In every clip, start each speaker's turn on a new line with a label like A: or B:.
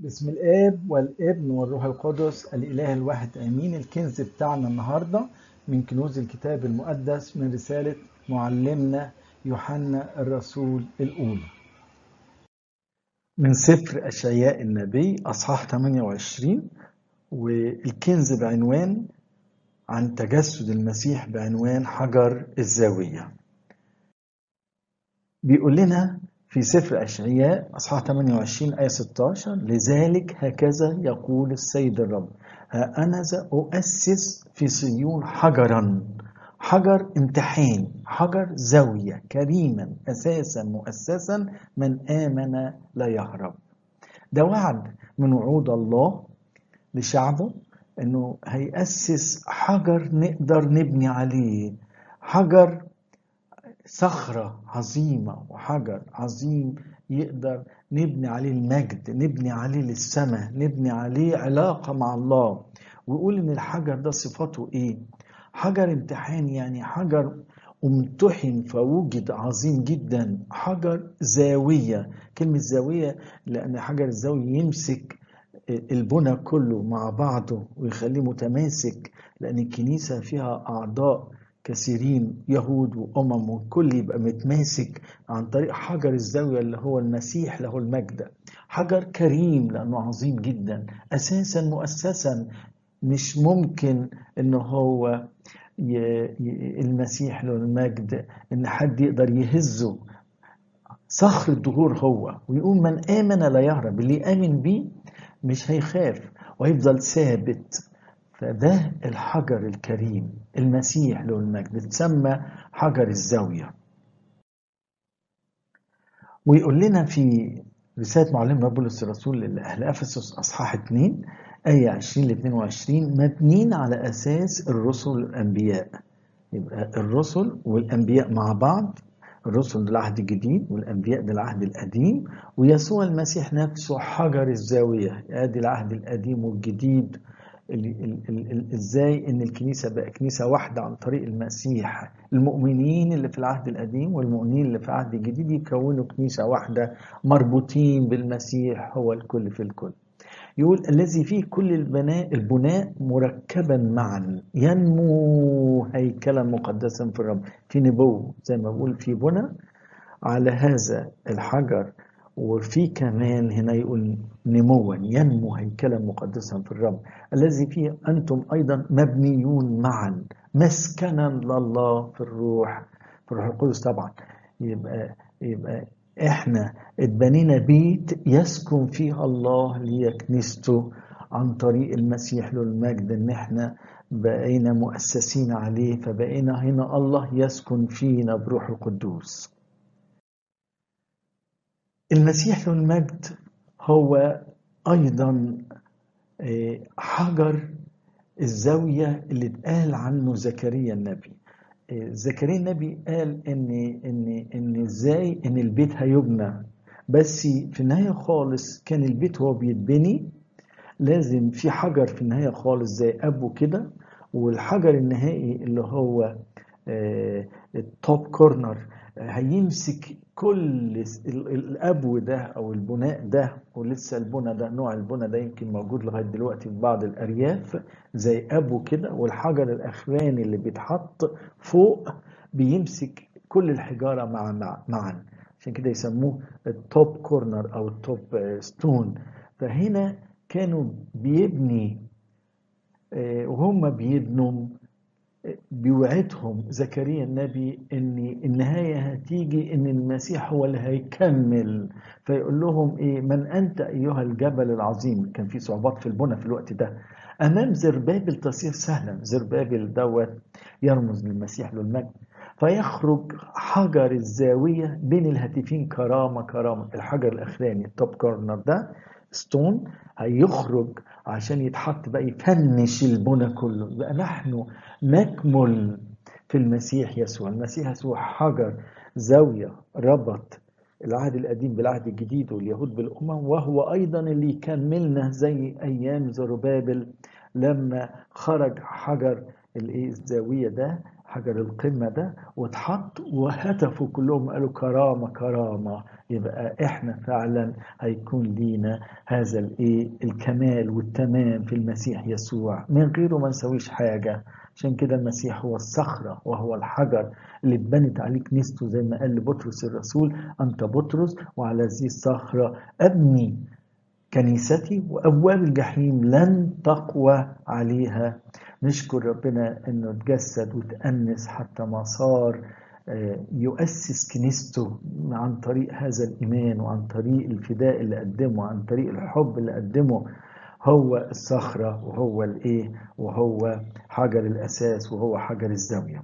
A: بسم الآب والابن والروح القدس الإله الواحد آمين الكنز بتاعنا النهاردة من كنوز الكتاب المقدس من رسالة معلمنا يوحنا الرسول الأولى من سفر أشعياء النبي أصحاح 28 والكنز بعنوان عن تجسد المسيح بعنوان حجر الزاوية بيقول لنا في سفر أشعياء أصحاح 28 آية 16 لذلك هكذا يقول السيد الرب ها أنا ذا أؤسس في صيون حجرا حجر امتحان حجر زاوية كريما أساسا مؤسسا من آمن لا يهرب ده وعد من وعود الله لشعبه انه هيأسس حجر نقدر نبني عليه حجر صخرة عظيمة وحجر عظيم يقدر نبني عليه المجد نبني عليه للسماء نبني عليه علاقة مع الله ويقول ان الحجر ده صفاته ايه حجر امتحان يعني حجر امتحن فوجد عظيم جدا حجر زاوية كلمة زاوية لأن حجر الزاوية يمسك البنى كله مع بعضه ويخليه متماسك لأن الكنيسة فيها أعضاء كثيرين يهود وأمم والكل يبقى متماسك عن طريق حجر الزاوية اللي هو المسيح له المجد حجر كريم لأنه عظيم جدا أساسا مؤسسا مش ممكن إن هو ي... ي... المسيح له المجد إن حد يقدر يهزه صخر الدهور هو ويقول من آمن لا يهرب اللي آمن بيه مش هيخاف وهيفضل ثابت فده الحجر الكريم المسيح له المجد تسمى حجر الزاوية ويقول لنا في رسالة معلمنا بولس الرسول لأهل أفسس أصحاح 2 آية 20 ل 22 مبنين على أساس الرسل والأنبياء يبقى الرسل والأنبياء مع بعض الرسل للعهد الجديد والأنبياء للعهد القديم ويسوع المسيح نفسه حجر الزاوية ادي العهد القديم والجديد ازاي ان الكنيسه بقى كنيسه واحده عن طريق المسيح المؤمنين اللي في العهد القديم والمؤمنين اللي في العهد الجديد يكونوا كنيسه واحده مربوطين بالمسيح هو الكل في الكل يقول الذي فيه كل البناء البناء مركبا معا ينمو هيكلا مقدسا في الرب في نبوه زي ما بقول في بنى على هذا الحجر وفي كمان هنا يقول نموا ينمو هيكلا مقدسا في الرب الذي فيه أنتم أيضا مبنيون معا مسكنا لله في الروح في الروح القدس طبعا يبقى يبقى احنا اتبنينا بيت يسكن فيها الله ليه كنيسته عن طريق المسيح له المجد ان احنا بقينا مؤسسين عليه فبقينا هنا الله يسكن فينا بروح القدوس المسيح له المجد هو ايضا حجر الزاويه اللي اتقال عنه زكريا النبي زكريا النبي قال ان ان ان ازاي ان البيت هيبنى بس في النهايه خالص كان البيت هو بيتبني لازم في حجر في النهايه خالص زي ابو كده والحجر النهائي اللي هو التوب كورنر هيمسك كل الابو ده او البناء ده ولسه البنى ده نوع البنى ده يمكن موجود لغايه دلوقتي في بعض الارياف زي ابو كده والحجر الاخراني اللي بيتحط فوق بيمسك كل الحجاره مع مع معا عشان كده يسموه التوب كورنر او التوب ستون فهنا كانوا بيبني وهم بيبنوا بيوعدهم زكريا النبي ان النهايه هتيجي ان المسيح هو اللي هيكمل فيقول لهم ايه من انت ايها الجبل العظيم كان في صعوبات في البنى في الوقت ده امام زربابل تصير سهلا زربابل دوت يرمز للمسيح له المجد فيخرج حجر الزاويه بين الهاتفين كرامه كرامه الحجر الاخراني التوب كورنر ده ستون هيخرج عشان يتحط بقى يفنش البنى كله يبقى نحن نكمل في المسيح يسوع المسيح يسوع حجر زاوية ربط العهد القديم بالعهد الجديد واليهود بالأمم وهو أيضا اللي يكملنا زي أيام زربابل لما خرج حجر الزاوية ده حجر القمة ده واتحط وهتفوا كلهم قالوا كرامة كرامة يبقى احنا فعلا هيكون لينا هذا الايه الكمال والتمام في المسيح يسوع من غيره ما نسويش حاجة عشان كده المسيح هو الصخرة وهو الحجر اللي اتبنت عليه كنيسته زي ما قال لبطرس الرسول أنت بطرس وعلى هذه الصخرة أبني كنيستي وأبواب الجحيم لن تقوى عليها نشكر ربنا أنه اتجسد وتأنس حتى ما صار يؤسس كنيسته عن طريق هذا الإيمان وعن طريق الفداء اللي قدمه عن طريق الحب اللي قدمه هو الصخرة وهو الإيه وهو حجر الأساس وهو حجر الزاوية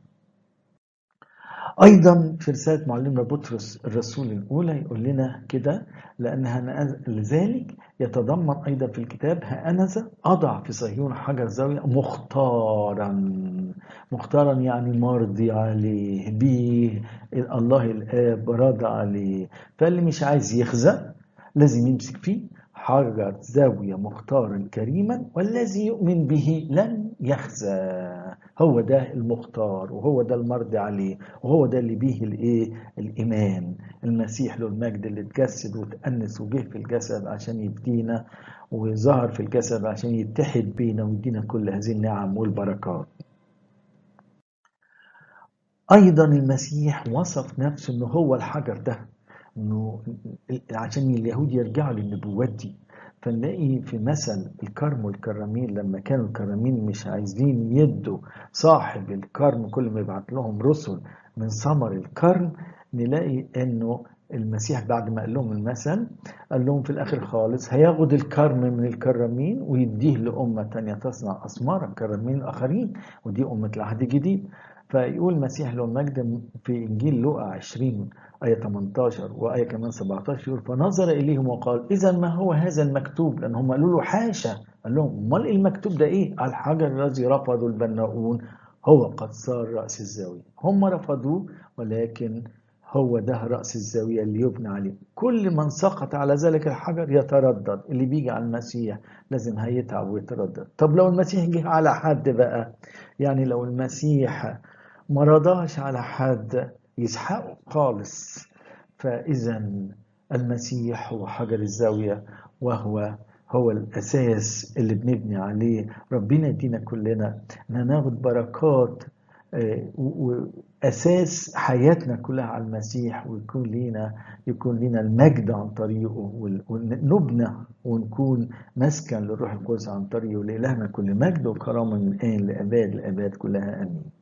A: أيضا في رسالة معلمنا بطرس الرسول الأولى يقول لنا كده لأنها لذلك يتضمن أيضا في الكتاب هأنذا أضع في صهيون حجر زاوية مختارا مختارا يعني مرضي عليه به الله الآب راضى عليه فاللي مش عايز يخزى لازم يمسك فيه حجر زاوية مختارا كريما والذي يؤمن به لن يخزى هو ده المختار وهو ده المرضي عليه وهو ده اللي بيه الايه الايمان المسيح له المجد اللي اتجسد وتأنس وجه في الجسد عشان يفدينا وظهر في الجسد عشان يتحد بينا ويدينا كل هذه النعم والبركات ايضا المسيح وصف نفسه انه هو الحجر ده انه عشان اليهود يرجعوا للنبوات دي فنلاقي في مثل الكرم والكرامين لما كانوا الكرامين مش عايزين يدوا صاحب الكرم كل ما يبعت لهم رسل من ثمر الكرم نلاقي انه المسيح بعد ما قال لهم المثل قال لهم في الاخر خالص هياخد الكرم من الكرامين ويديه لامه تانية تصنع اسمار الكرامين الاخرين ودي امه العهد الجديد فيقول المسيح له المجد في انجيل لوقا 20 آية 18 وآية كمان 17 يقول فنظر إليهم وقال إذا ما هو هذا المكتوب لأن هم قالوا له حاشا قال لهم أمال المكتوب ده إيه الحجر الذي رفضوا البناؤون هو قد صار رأس الزاوية هم رفضوه ولكن هو ده رأس الزاوية اللي يبنى عليه كل من سقط على ذلك الحجر يتردد اللي بيجي على المسيح لازم هيتعب ويتردد طب لو المسيح جه على حد بقى يعني لو المسيح ما رضاش على حد يسحقه خالص فإذا المسيح هو حجر الزاوية وهو هو الأساس اللي بنبني عليه ربنا يدينا كلنا ان ناخد بركات وأساس حياتنا كلها على المسيح ويكون لينا يكون لنا المجد عن طريقه ونبنى ونكون مسكن للروح القدس عن طريقه لإلهنا كل مجد وكرامة من الآن لأباد الأباد كلها آمين